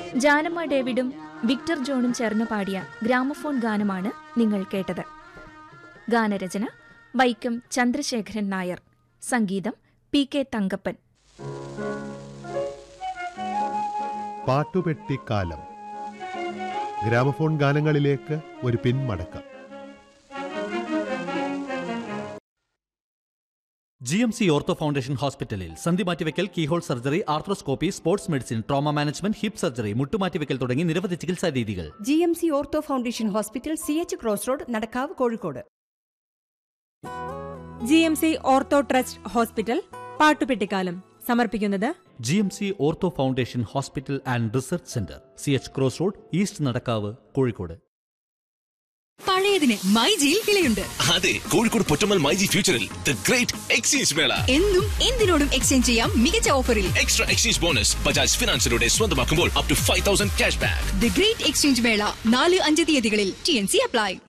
Janamma ഡേവിഡും Victor ജോണും ചേർന്ന് പാടിയ gramophone ഗാനമാണ് നിങ്ങൾ കേട്ടത് ഗാനരചന വൈക്കം ചന്ദ്രശേഖരൻ നായർ സംഗീതം പി കെ തങ്കപ്പൻ പാട്ടുപെട്ടിക്കാലം ഗ്രാമഫോൺ ഗാനങ്ങളിലേക്ക് ഒരു പിന്മടക്കം G M C ortho foundation ഹോസ്പിറ്റലിൽ സന്ധി മാറ്റിവെക്കൽ keyhole surgery arthroscopy sports medicine trauma management hip surgery മുട്ടുമാറ്റിവെക്കൽ തുടങ്ങി നിരവധി ചികിത്സാ രീതികൾ G M C ortho foundation hospital C H cross road Nadakkavu Kozhikode G M C ortho trust hospital പാട്ടുപെട്ടിക്കാലം സമർപ്പിക്കുന്നത് G M C ortho foundation hospital and research centre C H cross road east Nadakkavu Kozhikode പഴയതിന് മൈജിയിൽ കിളിയുണ്ട് അതെ കോഴിക്കോട് പൊറ്റമ്മൽ മൈജി ഫ്യൂച്ചറിൽ ദ ഗ്രേറ്റ് എക്സ്ചേഞ്ച് മേള എന്തും എന്തിനോടും exchange ചെയ്യാം മികച്ച ഓഫറിൽ എക്സ്ട്രാ എക്സ്ചേഞ്ച് ബോണസ് ബജാജ് ഫിനാൻസിലൂടെ സ്വന്തമാക്കുമ്പോൾ up to five thousand cash back the great exchange mela നാല് അഞ്ച് തീയതികളിൽ ടി എൻ സി അപ്ലൈ